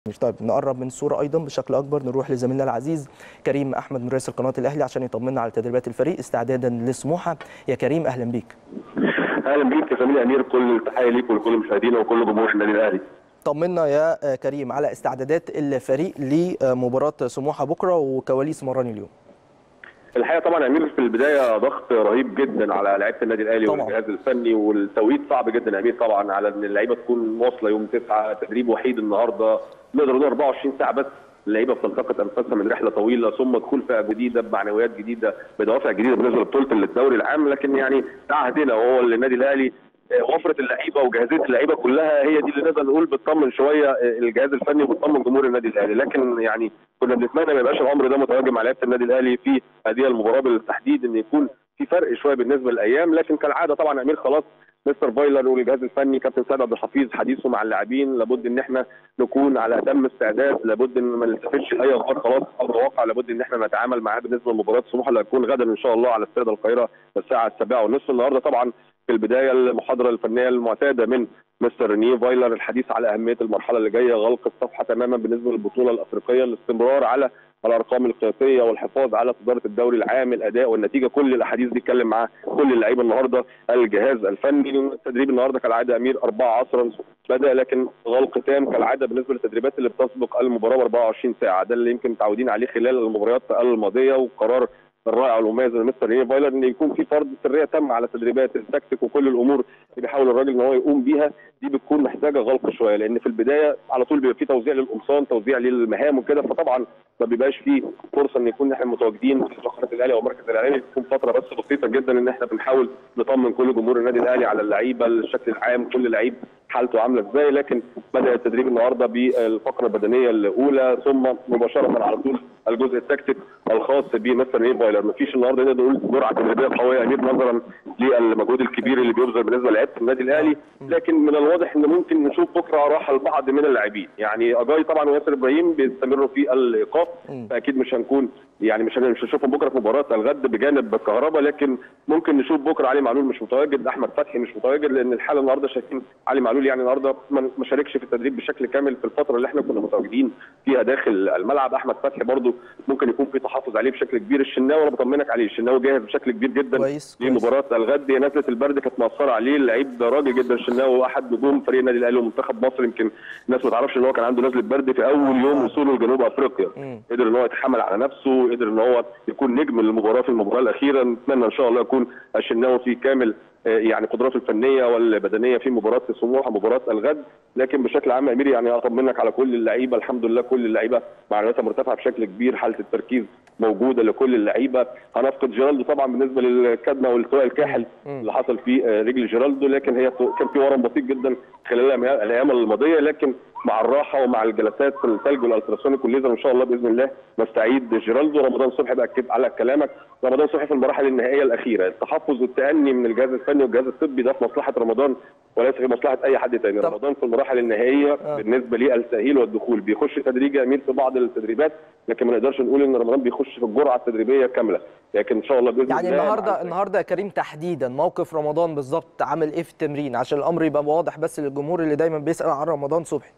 طيب نقرب من الصوره ايضا بشكل اكبر نروح لزميلنا العزيز كريم احمد من رئيس قناه الاهلي عشان يطمنا على تدريبات الفريق استعدادا لسموحه يا كريم اهلا بيك اهلا بيك يا زميل امير كل التحيه ليك ولكل مشاهدينا وكل جمهور النادي الاهلي طمنا يا كريم على استعدادات الفريق لمباراه سموحه بكره وكواليس مران اليوم الحقيقه طبعا يا امير في البدايه ضغط رهيب جدا على لعيبه النادي الاهلي طبعاً. والجهاز الفني والتوقيت صعب جدا يا امير طبعا على ان اللعيبه تكون واصله يوم 9 تدريب وحيد النهارده نقدر نقول 24 ساعه بس اللعيبه بتلتقط انفاسها من رحله طويله ثم دخول فئه جديده بمعنويات جديده بدوافع جديده بالنسبه لبطوله الدوري العام لكن يعني تعهدنا وهو اللي النادي الاهلي آه، وفره اللعيبه وجاهزيه اللعيبه كلها هي دي اللي نقدر نقول بتطمن شويه آه، الجهاز الفني وبتطمن جمهور النادي الاهلي لكن يعني كنا بنتمنى ما يبقاش الامر ده متواجد مع لعيبه النادي الاهلي في هذه المباراه بالتحديد ان يكون في فرق شويه بالنسبه للايام لكن كالعاده طبعا يا امير خلاص مستر فايلر والجهاز الفني كابتن سيد عبد الحفيظ حديثه مع اللاعبين لابد ان احنا نكون على اتم استعداد لابد ان ما نلتفتش لاي اخبار خلاص امر واقع لابد ان احنا نتعامل معاه بالنسبه لمباراه سموحه اللي هتكون غدا ان شاء الله على استاد القاهره الساعه السابعه ونصف النهارده طبعا في البدايه المحاضره الفنيه المعتاده من مستر رينيه فايلر الحديث على اهميه المرحله اللي جايه غلق الصفحه تماما بالنسبه للبطوله الافريقيه الاستمرار على الارقام القياسيه والحفاظ على صداره الدوري العام الاداء والنتيجه كل الاحاديث دي اتكلم مع كل اللعيبه النهارده الجهاز الفني التدريب النهارده كالعاده امير 4 عصرا بدا لكن غلق تام كالعاده بالنسبه للتدريبات اللي بتسبق المباراه ب 24 ساعه ده اللي يمكن متعودين عليه خلال المباريات الماضيه وقرار الرائع والمميز من مستر رينيه فايلر ان يكون في فرض سريه تامه على تدريبات التكتيك وكل الامور اللي بيحاول الراجل ان هو يقوم بيها دي بتكون محتاجه غلق شويه لان في البدايه على طول بيبقى في توزيع للقمصان توزيع للمهام وكده فطبعا ما بيبقاش في فرصه ان يكون احنا متواجدين في قناه الاهلي او مركز الاعلامي تكون فتره بس بسيطه جدا ان احنا بنحاول نطمن كل جمهور النادي الاهلي على اللعيبه الشكل العام كل لعيب حالته عامله ازاي لكن بدا التدريب النهارده بالفقره البدنيه الاولى ثم مباشره على طول الجزء التكتيك الخاص بمستر رينيه فايلر مفيش النهارده نقدر نقول جرعه تدريبيه قويه يا امير نظرا للمجهود الكبير اللي بيبذل بالنسبه للعيبه النادي الاهلي لكن من الواضح ان ممكن نشوف بكره راحه لبعض من اللاعبين يعني اجاي طبعا وياسر ابراهيم بيستمروا في الايقاف مم. فاكيد مش هنكون يعني مش مش هنشوفهم بكره في مباراه الغد بجانب كهربا لكن ممكن نشوف بكره علي معلول مش متواجد احمد فتحي مش متواجد لان الحاله النهارده شايفين علي معلول يعني النهارده ما ما شاركش في التدريب بشكل كامل في الفتره اللي احنا كنا متواجدين فيها داخل الملعب احمد فتحي برضو ممكن يكون في تحفظ عليه بشكل كبير الشناوي انا بطمنك عليه الشناوي جاهز بشكل كبير جدا كويس كويس لمباراه الغد هي نزله البرد كانت مأثره عليه اللعيب ده راجل جدا الشناوي واحد نجوم فريق النادي الاهلي ومنتخب مصر يمكن الناس ما تعرفش ان هو كان عنده نزله برد في اول يوم وصوله لجنوب افريقيا مم. قدر ان هو يتحمل على نفسه قدر ان هو يكون نجم المباراه في المباراه الاخيره نتمنى ان شاء الله يكون الشناوي في كامل آه، يعني قدراته الفنيه والبدنيه في مباراه سموحه مباراه الغد لكن بشكل عام يا امير يعني اطمنك على كل اللعيبه الحمد لله كل اللعيبه معنوياتها مرتفعه بشكل كبير حاله التركيز موجوده لكل اللعيبه هنفقد جيرالدو طبعا بالنسبه للكدمه والالتواء الكاحل مم. اللي حصل في آه، رجل جيرالدو لكن هي كان في ورم بسيط جدا خلال الأيام- الايام الماضيه لكن مع الراحه ومع الجلسات في الثلج والالتراسونيك والليزر ان شاء الله باذن الله نستعيد جيرالدو رمضان صبحي باكد على كلامك رمضان صبحي في المراحل النهائيه الاخيره التحفظ والتاني من الجهاز الفني والجهاز الطبي ده في مصلحه رمضان وليس في مصلحه اي حد تاني طب- رمضان في المراحل النهائيه آه. بالنسبه للتاهيل والدخول بيخش تدريجي يا امير في بعض التدريبات لكن ما نقدرش نقول ان رمضان بيخش في الجرعه التدريبيه كامله لكن ان شاء الله باذن يعني الله مع النهارده النهارده يا كريم تحديدا موقف رمضان بالظبط عامل ايه في التمرين عشان الامر يبقى واضح بس للجمهور اللي دايما بيسال عن رمضان صبحي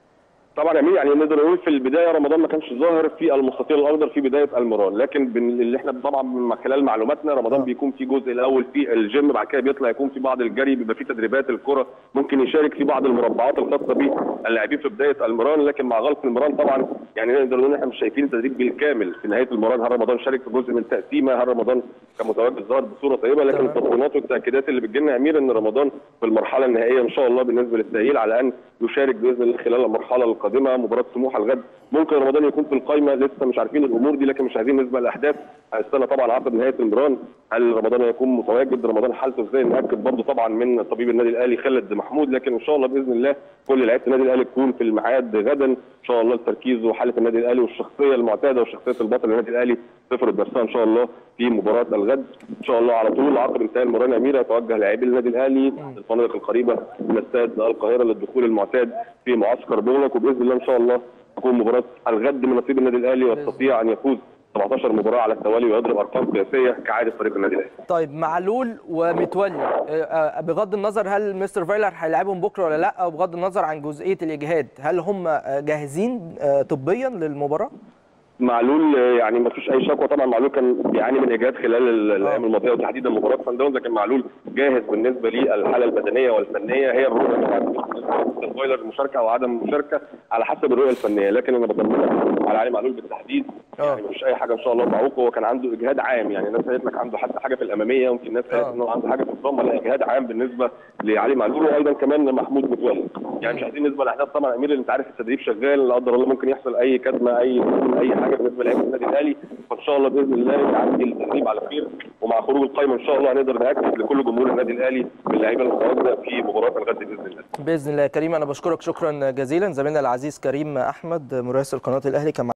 طبعا يا امير يعني نقدر نقول في البدايه رمضان ما كانش ظاهر في المستطيل الاخضر في بدايه المران لكن بن- اللي احنا طبعا من خلال معلوماتنا رمضان آه. بيكون في جزء الاول في الجيم بعد كده بيطلع يكون في بعض الجري بيبقى في تدريبات الكره ممكن يشارك في بعض المربعات الخاصه باللاعبين في بدايه المران لكن مع غلق المران طبعا يعني نقدر نقول احنا مش شايفين التدريب بالكامل في نهايه المران هل رمضان شارك في جزء من تقسيمه هل رمضان كان متواجد ظهر بصوره طيبه لكن تمام. التطمينات والتاكيدات اللي بتجي لنا يا امير ان رمضان في المرحله النهائيه ان شاء الله بالنسبه للتاهيل على ان يشارك باذن الله خلال المرحله القادمه مباراه سموحه الغد ممكن رمضان يكون في القائمه لسه مش عارفين الامور دي لكن مش عايزين نسبق الاحداث هنستنى طبعا عقب نهايه المران هل رمضان هيكون متواجد رمضان حالته ازاي ناكد برضه طبعا من طبيب النادي الاهلي خالد محمود لكن ان شاء الله باذن الله كل لعيبه النادي الاهلي تكون في الميعاد غدا ان شاء الله التركيز وحاله النادي الاهلي والشخصيه المعتاده وشخصيه البطل للنادي الاهلي تفرض نفسها ان شاء الله في مباراه الغد ان شاء الله على طول عقب انتهاء المران اميره يتوجه لاعبي النادي الاهلي الفنادق القريبه من استاد القاهره للدخول المعتاد في معسكر بغلق وباذن الله ان شاء الله تكون مباراه الغد من نصيب النادي الاهلي ويستطيع ان يفوز 17 مباراه على التوالي ويضرب ارقام قياسيه كعاده فريق النادي الاهلي طيب معلول ومتولي آه، آه، بغض النظر هل مستر فايلر هيلعبهم بكره ولا لا وبغض النظر عن جزئيه الاجهاد هل هم آه، جاهزين آه، طبيا للمباراه معلول آه، يعني ما فيش اي شكوى طبعا معلول كان بيعاني من اجهاد خلال ال- الايام الماضيه وتحديدا مباراه سان داونز لكن معلول جاهز بالنسبه للحاله البدنيه والفنيه هي الرؤيه بتاعت مستر فايلر المشاركه او عدم المشاركه على حسب الرؤيه الفنيه لكن انا بطمنك على علي معلول بالتحديد آه. يعني مفيش اي حاجه ان شاء الله تعوقه هو كان عنده اجهاد عام يعني الناس قالت لك عنده حتى حاجه في الاماميه ويمكن الناس قالت آه. انه عنده حاجه في الضمه لا اجهاد عام بالنسبه لعلي معلول وايضا كمان محمود متولي يعني مش عايزين نسبه الاحداث طبعا يا امير انت عارف التدريب شغال لا قدر الله ممكن يحصل اي كدمه اي اي حاجه بالنسبه لعيبه النادي الاهلي فان شاء الله باذن الله يعدي التدريب على خير ومع خروج القائمه ان شاء الله هنقدر ناكد لكل جمهور النادي الاهلي باللعيبه المتواجده في مباراه الغد باذن الله باذن الله يا كريم انا بشكرك شكرا جزيلا زميلنا العزيز كريم احمد مراسل قناه الاهلي كان